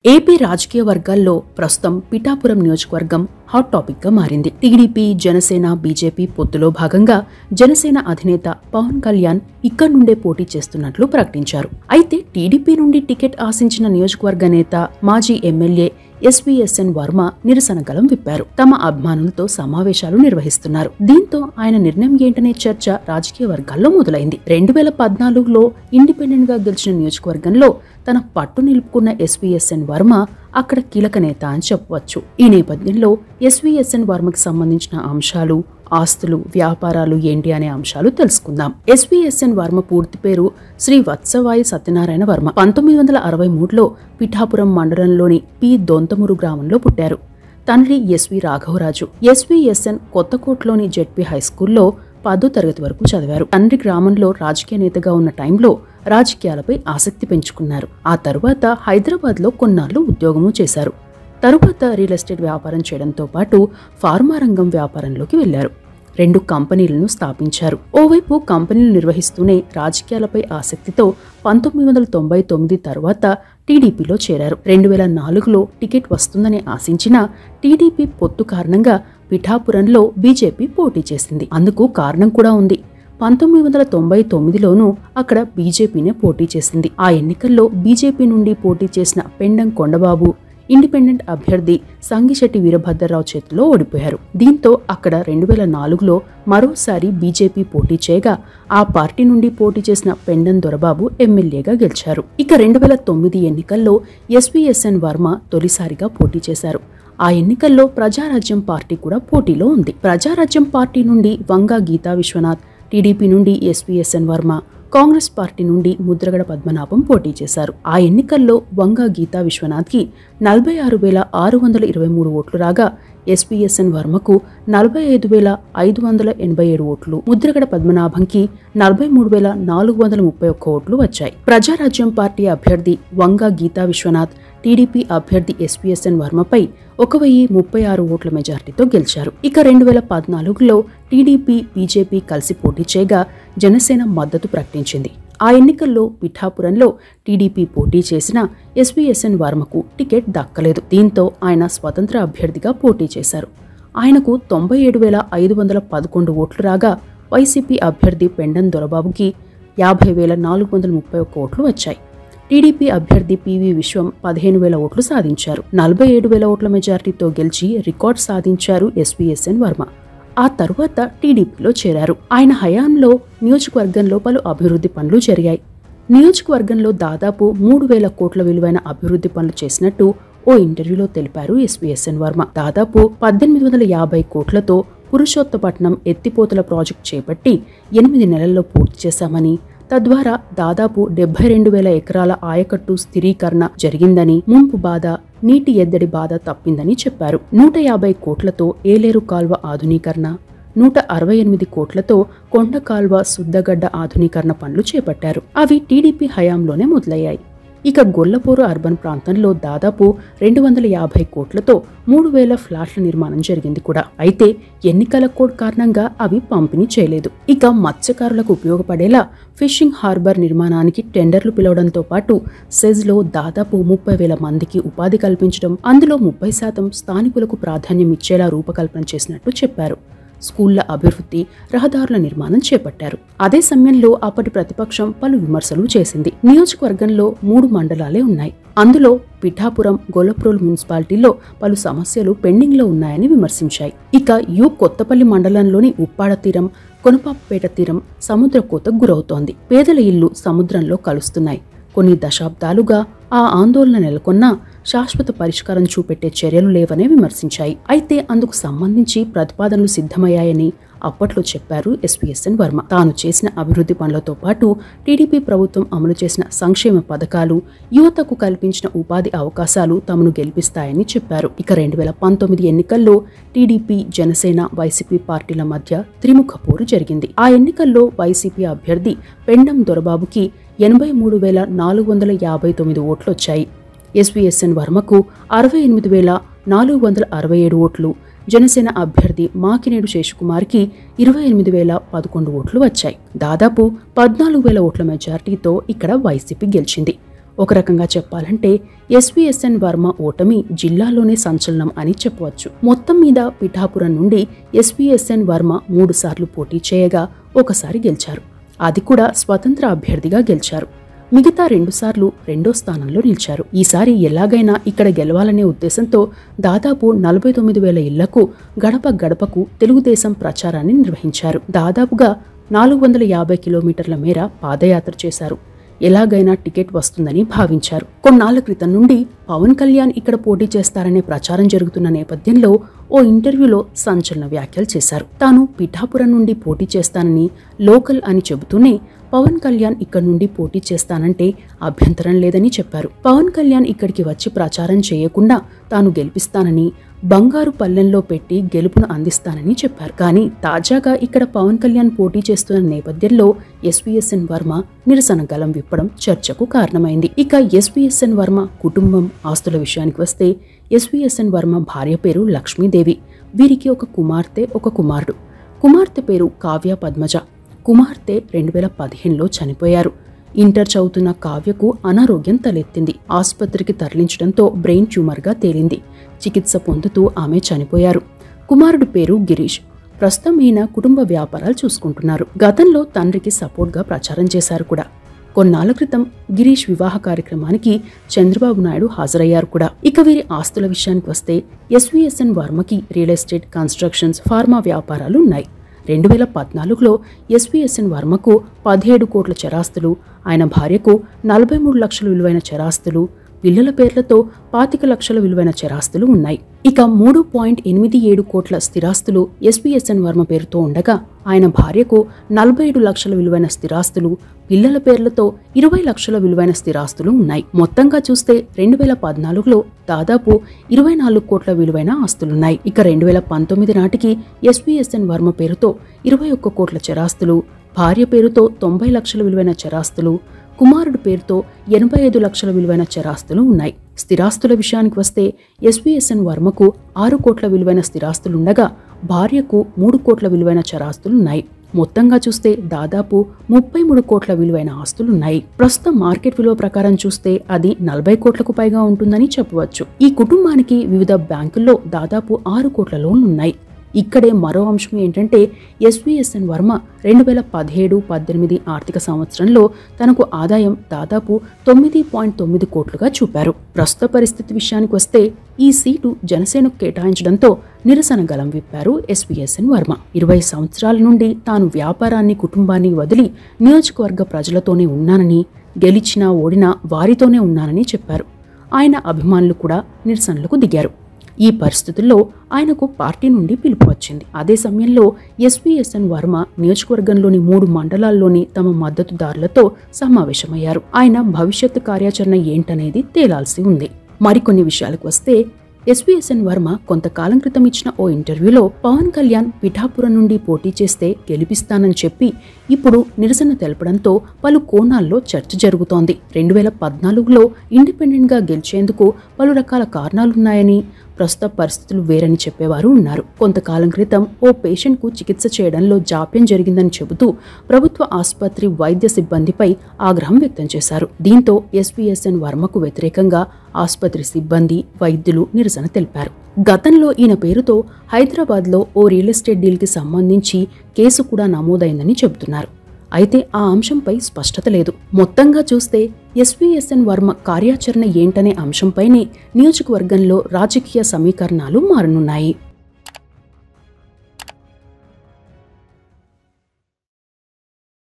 AP రాజకీయ వర్గాల్లో ప్రస్తుతం పిఠాపురం నియోజకవర్గం హాట్ టాపిక్ గా మారింది టీడీపీ జనసేన బీజేపీ పొత్తులో భాగంగా జనసేన అధినేత పవన్ కళ్యాణ్ ఇక్కడి నుండే పోటీ చేస్తున్నట్లు ప్రకటించారు అయితే టీడీపీ నుండి టికెట్ ఆశించిన నియోజకవర్గ నేత మాజీ ఎమ్మెల్యే ఎస్వీఎస్ఎన్ వర్మ నిరసన గలం విప్పారు తమ అభిమానులతో సమావేశాలు నిర్వహిస్తున్నారు దీంతో ఆయన నిర్ణయం ఏంటనే చర్చ రాజకీయ వర్గాల్లో మొదలైంది రెండు వేల పద్నాలుగులో ఇండిపెండెంట్ గా గెలిచిన నియోజకవర్గంలో తన పట్టు నిలుపుకున్న ఎస్వీఎస్ఎన్ వర్మ అక్కడ కీలక నేత అని చెప్పవచ్చు ఈ నేపథ్యంలో ఎస్వీఎస్ఎన్ వర్మకి సంబంధించిన అంశాలు ఆస్తులు వ్యాపారాలు ఏంటి అనే అంశాలు తెలుసుకుందాం ఎస్వీఎస్ఎన్ వర్మ పూర్తి పేరు శ్రీ వత్సవాయి సత్యనారాయణ వర్మ పంతొమ్మిది వందల అరవై మూడులో పిఠాపురం మండలంలోని పి దొంతమూరు గ్రామంలో పుట్టారు తండ్రి ఎస్వి రాఘవరాజు ఎస్వీఎస్ఎన్ కొత్తకోటలోని జెడ్పీ హైస్కూల్లో పదో తరగతి వరకు చదివారు తండ్రి గ్రామంలో రాజకీయ నేతగా ఉన్న టైంలో రాజకీయాలపై ఆసక్తి పెంచుకున్నారు ఆ తరువాత హైదరాబాద్లో కొన్నాళ్లు ఉద్యోగము చేశారు తరువాత రియల్ ఎస్టేట్ వ్యాపారం చేయడంతో పాటు ఫార్మా రంగం వ్యాపారంలోకి వెళ్లారు రెండు కంపెనీలను స్థాపించారు ఓవైపు కంపెనీలు నిర్వహిస్తూనే రాజకీయాలపై ఆసక్తితో పంతొమ్మిది వందల తొంభై తొమ్మిది తర్వాత టీడీపీలో చేరారు రెండు వేల నాలుగులో టికెట్ వస్తుందని ఆశించిన టీడీపీ పొత్తు కారణంగా పిఠాపురంలో బీజేపీ పోటీ చేసింది అందుకు కారణం కూడా ఉంది పంతొమ్మిది వందల తొంభై తొమ్మిదిలోనూ అక్కడ బీజేపీనే పోటీ చేసింది ఆ ఎన్నికల్లో బీజేపీ నుండి పోటీ చేసిన పెండం కొండబాబు ఇండిపెండెంట్ అభ్యర్థి సంగిశెట్టి వీరభద్రరావు చేతిలో ఓడిపోయారు దీంతో అక్కడ రెండు వేల నాలుగులో మరోసారి బీజేపీ పోటీ చేయగా ఆ పార్టీ నుండి పోటీ చేసిన పెండన్ దొరబాబు ఎమ్మెల్యేగా గెలిచారు ఇక రెండు వేల తొమ్మిది ఎన్నికల్లో ఎస్వీఎస్ఎన్ వర్మ తొలిసారిగా పోటీ చేశారు ఆ ఎన్నికల్లో ప్రజారాజ్యం పార్టీ కూడా పోటీలో ఉంది ప్రజారాజ్యం పార్టీ నుండి వంగా గీతా విశ్వనాథ్ టీడీపీ నుండి ఎస్వీఎస్ఎన్ వర్మ కాంగ్రెస్ పార్టీ నుండి ముద్రగడ పద్మనాభం పోటీ చేశారు ఆ ఎన్నికల్లో వంగా గీతా విశ్వనాథ్కి నలభై ఆరు వేల ఆరు వందల ఇరవై మూడు ఓట్లు రాగా ఎస్పీఎస్ఎన్ వర్మకు నలభై ఐదు వేల ఐదు వందల ఎనభై ఏడు ఓట్లు ముద్రగడ పద్మనాభంకి నలభై మూడు వేల నాలుగు వందల ముప్పై ఒక్క ఓట్లు వచ్చాయి ప్రజారాజ్యం పార్టీ అభ్యర్థి వంగా గీతా విశ్వనాథ్ టీడీపీ అభ్యర్థి ఎస్పీఎస్ఎన్ వర్మపై ఒక వెయ్యి ముప్పై ఆరు ఓట్ల మెజార్టీతో గెలిచారు ఇక రెండు వేల పద్నాలుగులో టీడీపీ బీజేపీ కలిసి పోటీ చేయగా జనసేన మద్దతు ప్రకటించింది ఆ ఎన్నికల్లో పిఠాపురంలో టీడీపీ పోటీ చేసిన ఎస్వీఎస్ఎన్ వర్మకు టికెట్ దక్కలేదు దీంతో ఆయన స్వతంత్ర అభ్యర్థిగా పోటీ చేశారు ఆయనకు తొంభై ఏడు వేల ఐదు వందల పదకొండు ఓట్లు రాగా వైసీపీ అభ్యర్థి పెండన్ దొరబాబుకి యాభై వేల నాలుగు వందల ముప్పై ఒక్క ఓట్లు వచ్చాయి టీడీపీ అభ్యర్థి పివి విశ్వం పదిహేను వేల ఓట్లు సాధించారు నలభై ఏడు వేల ఓట్ల మెజార్టీతో గెలిచి రికార్డ్ సాధించారు ఎస్వీఎస్ఎన్ వర్మ ఆ తరువాత టీడీపీలో చేరారు ఆయన హయాంలో నియోజకవర్గంలో పలు అభివృద్ధి పనులు జరిగాయి నియోజకవర్గంలో దాదాపు మూడు వేల కోట్ల విలువైన అభివృద్ధి పనులు చేసినట్టు ఓ ఇంటర్వ్యూలో తెలిపారు ఎస్వీఎస్ఎన్ వర్మ దాదాపు పద్దెనిమిది వందల యాభై కోట్లతో పురుషోత్తపట్నం ఎత్తిపోతల ప్రాజెక్టు చేపట్టి ఎనిమిది నెలల్లో పూర్తి చేశామని తద్వారా దాదాపు డెబ్బై రెండు వేల ఎకరాల ఆయకట్టు స్థిరీకరణ జరిగిందని ముంపు బాధ నీటి ఎద్దడి బాధ తప్పిందని చెప్పారు నూట యాభై కోట్లతో ఏలేరు కాల్వ ఆధునీకరణ నూట అరవై ఎనిమిది కోట్లతో కొండ కాల్వ శుద్ధగడ్డ ఆధునీకరణ పనులు చేపట్టారు అవి టీడీపీ హయాంలోనే మొదలయ్యాయి ఇక గొల్లపూరు అర్బన్ ప్రాంతంలో దాదాపు రెండు వందల యాభై కోట్లతో మూడు వేల ఫ్లాట్ల నిర్మాణం జరిగింది కూడా అయితే ఎన్నికల కోడ్ కారణంగా అవి పంపిణీ చేయలేదు ఇక మత్స్యకారులకు ఉపయోగపడేలా ఫిషింగ్ హార్బర్ నిర్మాణానికి టెండర్లు పిలవడంతో పాటు సెజ్లో దాదాపు ముప్పై వేల మందికి ఉపాధి కల్పించడం అందులో ముప్పై శాతం స్థానికులకు ప్రాధాన్యం ఇచ్చేలా రూపకల్పన చేసినట్టు చెప్పారు స్కూళ్ల అభివృద్ధి రహదారుల నిర్మాణం చేపట్టారు అదే సమయంలో అప్పటి ప్రతిపక్షం పలు విమర్శలు చేసింది నియోజకవర్గంలో మూడు మండలాలే ఉన్నాయి అందులో పిఠాపురం గొల్లప్రోల్ మున్సిపాలిటీలో పలు సమస్యలు పెండింగ్లో ఉన్నాయని విమర్శించాయి ఇక యు కొత్తపల్లి మండలంలోని ఉప్పాడ తీరం కొనపాపపేట తీరం సముద్ర కోతకు గురవుతోంది పేదల ఇల్లు సముద్రంలో కలుస్తున్నాయి కొన్ని దశాబ్దాలుగా ఆ ఆందోళన నెలకొన్నా శాశ్వత పరిష్కారం చూపెట్టే చర్యలు లేవనే విమర్శించాయి అయితే అందుకు సంబంధించి ప్రతిపాదనలు సిద్ధమయ్యాయని అప్పట్లో చెప్పారు ఎస్వీఎస్ఎన్ వర్మ తాను చేసిన అభివృద్ధి పనులతో పాటు టీడీపీ ప్రభుత్వం అమలు చేసిన సంక్షేమ పథకాలు యువతకు కల్పించిన ఉపాధి అవకాశాలు తమను గెలిపిస్తాయని చెప్పారు ఇక రెండు వేల పంతొమ్మిది ఎన్నికల్లో టీడీపీ జనసేన వైసీపీ పార్టీల మధ్య త్రిముఖ పోరు జరిగింది ఆ ఎన్నికల్లో వైసీపీ అభ్యర్థి పెండం దొరబాబుకి ఎనభై మూడు వేల నాలుగు వందల యాభై తొమ్మిది ఓట్లు వచ్చాయి ఎస్వీఎస్ఎన్ వర్మకు అరవై ఎనిమిది వేల నాలుగు వందల అరవై ఏడు ఓట్లు జనసేన అభ్యర్థి మాకినేడు శేషకుమార్కి ఇరవై ఎనిమిది వేల పదకొండు ఓట్లు వచ్చాయి దాదాపు పద్నాలుగు వేల ఓట్ల మెజార్టీతో ఇక్కడ వైసీపీ గెలిచింది ఒక రకంగా చెప్పాలంటే ఎస్విఎస్ఎన్ వర్మ ఓటమి జిల్లాలోనే సంచలనం అని చెప్పవచ్చు మొత్తం మీద పిఠాపురం నుండి ఎస్విఎస్ఎన్ వర్మ మూడుసార్లు పోటీ చేయగా ఒకసారి గెలిచారు అది కూడా స్వతంత్ర అభ్యర్థిగా గెలిచారు మిగతా రెండుసార్లు రెండో స్థానంలో నిలిచారు ఈసారి ఎలాగైనా ఇక్కడ గెలవాలనే ఉద్దేశంతో దాదాపు నలభై తొమ్మిది వేల ఇళ్లకు గడప గడపకు తెలుగుదేశం ప్రచారాన్ని నిర్వహించారు దాదాపుగా నాలుగు వందల యాభై కిలోమీటర్ల మేర పాదయాత్ర చేశారు ఎలాగైనా టికెట్ వస్తుందని భావించారు కొన్నాళ్ల క్రితం నుండి పవన్ కళ్యాణ్ ఇక్కడ పోటీ చేస్తారనే ప్రచారం జరుగుతున్న నేపథ్యంలో ఓ ఇంటర్వ్యూలో సంచలన వ్యాఖ్యలు చేశారు తాను పిఠాపురం నుండి పోటీ చేస్తానని లోకల్ అని చెబుతూనే పవన్ కళ్యాణ్ ఇక్కడి నుండి పోటీ చేస్తానంటే అభ్యంతరం లేదని చెప్పారు పవన్ కళ్యాణ్ ఇక్కడికి వచ్చి ప్రచారం చేయకుండా తాను గెలిపిస్తానని బంగారు పల్లెంలో పెట్టి గెలుపును అందిస్తానని చెప్పారు కానీ తాజాగా ఇక్కడ పవన్ కళ్యాణ్ పోటీ చేస్తున్న నేపథ్యంలో ఎస్వీఎస్ఎన్ వర్మ నిరసన గలం విప్పడం చర్చకు కారణమైంది ఇక ఎస్వీఎస్ఎన్ వర్మ కుటుంబం ఆస్తుల విషయానికి వస్తే ఎస్వీఎస్ఎన్ వర్మ భార్య పేరు లక్ష్మీదేవి వీరికి ఒక కుమార్తె ఒక కుమారుడు కుమార్తె పేరు కావ్య పద్మజ కుమార్తె రెండు వేల పదిహేనులో చనిపోయారు ఇంటర్ చదువుతున్న కావ్యకు అనారోగ్యం తలెత్తింది ఆసుపత్రికి తరలించడంతో బ్రెయిన్ ట్యూమర్గా తేలింది చికిత్స పొందుతూ ఆమె చనిపోయారు కుమారుడు పేరు గిరీష్ ప్రస్తుతం ఈయన కుటుంబ వ్యాపారాలు చూసుకుంటున్నారు గతంలో తండ్రికి సపోర్ట్గా ప్రచారం చేశారు కూడా కొన్నాళ్ల క్రితం గిరీష్ వివాహ కార్యక్రమానికి చంద్రబాబు నాయుడు హాజరయ్యారు కూడా ఇక వీరి ఆస్తుల విషయానికి వస్తే ఎస్వీఎస్ఎన్ వర్మకి రియల్ ఎస్టేట్ కన్స్ట్రక్షన్స్ ఫార్మా వ్యాపారాలు ఉన్నాయి రెండు వేల పద్నాలుగులో ఎస్వీఎస్ఎన్ వర్మకు పదిహేడు కోట్ల చరాస్తులు ఆయన భార్యకు నలభై మూడు లక్షల విలువైన చరాస్తులు పిల్లల పేర్లతో పాతిక లక్షల విలువైన చరాస్తులు ఉన్నాయి ఇక మూడు పాయింట్ ఎనిమిది ఏడు కోట్ల స్థిరాస్తులు ఎస్పీఎస్ఎన్ వర్మ పేరుతో ఉండగా ఆయన భార్యకు నలభై ఏడు లక్షల విలువైన స్థిరాస్తులు పిల్లల పేర్లతో ఇరవై లక్షల విలువైన స్థిరాస్తులు ఉన్నాయి మొత్తంగా చూస్తే రెండు వేల పద్నాలుగులో దాదాపు ఇరవై నాలుగు కోట్ల విలువైన ఆస్తులున్నాయి ఇక రెండు వేల పంతొమ్మిది నాటికి ఎస్పీఎస్ఎన్ వర్మ పేరుతో ఇరవై ఒక్క కోట్ల చరాస్తులు భార్య పేరుతో తొంభై లక్షల విలువైన చరాస్తులు కుమారుడు పేరుతో ఎనభై ఐదు లక్షల విలువైన చరాస్తులు ఉన్నాయి స్థిరాస్తుల విషయానికి వస్తే ఎస్వీఎస్ఎన్ వర్మకు ఆరు కోట్ల విలువైన స్థిరాస్తులుండగా భార్యకు మూడు కోట్ల విలువైన చరాస్తులున్నాయి మొత్తంగా చూస్తే దాదాపు ముప్పై మూడు కోట్ల విలువైన ఆస్తులున్నాయి ప్రస్తుతం మార్కెట్ విలువ ప్రకారం చూస్తే అది నలభై కోట్లకు పైగా ఉంటుందని చెప్పవచ్చు ఈ కుటుంబానికి వివిధ బ్యాంకుల్లో దాదాపు ఆరు కోట్ల లోన్లున్నాయి ఇక్కడే మరో అంశం ఏంటంటే ఎస్వీఎస్ఎన్ వర్మ రెండు వేల పదిహేడు పద్దెనిమిది ఆర్థిక సంవత్సరంలో తనకు ఆదాయం దాదాపు తొమ్మిది పాయింట్ తొమ్మిది కోట్లుగా చూపారు ప్రస్తుత పరిస్థితి విషయానికి వస్తే ఈ సీటు జనసేనకు కేటాయించడంతో నిరసన గలం విప్పారు ఎస్వీఎస్ఎన్ వర్మ ఇరవై సంవత్సరాల నుండి తాను వ్యాపారాన్ని కుటుంబాన్ని వదిలి నియోజకవర్గ ప్రజలతోనే ఉన్నానని గెలిచినా ఓడినా వారితోనే ఉన్నానని చెప్పారు ఆయన అభిమానులు కూడా నిరసనలకు దిగారు ఈ పరిస్థితుల్లో ఆయనకు పార్టీ నుండి పిలుపు వచ్చింది అదే సమయంలో ఎస్వీఎస్ఎన్ వర్మ నియోజకవర్గంలోని మూడు మండలాల్లోని తమ మద్దతుదారులతో సమావేశమయ్యారు ఆయన భవిష్యత్తు కార్యాచరణ ఏంటనేది తేలాల్సి ఉంది మరికొన్ని విషయాలకు వస్తే ఎస్వీఎస్ఎన్ వర్మ కొంతకాలం క్రితం ఇచ్చిన ఓ ఇంటర్వ్యూలో పవన్ కళ్యాణ్ పిఠాపురం నుండి పోటీ చేస్తే గెలిపిస్తానని చెప్పి ఇప్పుడు నిరసన తెలపడంతో పలు కోణాల్లో చర్చ జరుగుతోంది రెండు వేల పద్నాలుగులో ఇండిపెండెంట్గా గెలిచేందుకు పలు రకాల కారణాలున్నాయని ప్రస్తుత పరిస్థితులు వేరని చెప్పేవారు ఉన్నారు కొంతకాలం క్రితం ఓ పేషెంట్కు చికిత్స చేయడంలో జాప్యం జరిగిందని చెబుతూ ప్రభుత్వ ఆసుపత్రి వైద్య సిబ్బందిపై ఆగ్రహం వ్యక్తం చేశారు దీంతో ఎస్పీఎస్ఎన్ వర్మకు వ్యతిరేకంగా ఆసుపత్రి సిబ్బంది వైద్యులు నిరసన తెలిపారు గతంలో ఈయన పేరుతో హైదరాబాద్లో ఓ రియల్ ఎస్టేట్ డీల్కి సంబంధించి కేసు కూడా నమోదైందని చెబుతున్నారు అయితే ఆ అంశంపై స్పష్టత లేదు మొత్తంగా చూస్తే ఎస్వీఎస్ఎన్ వర్మ కార్యాచరణ ఏంటనే అంశంపైనే నియోజకవర్గంలో రాజకీయ సమీకరణాలు మారనున్నాయి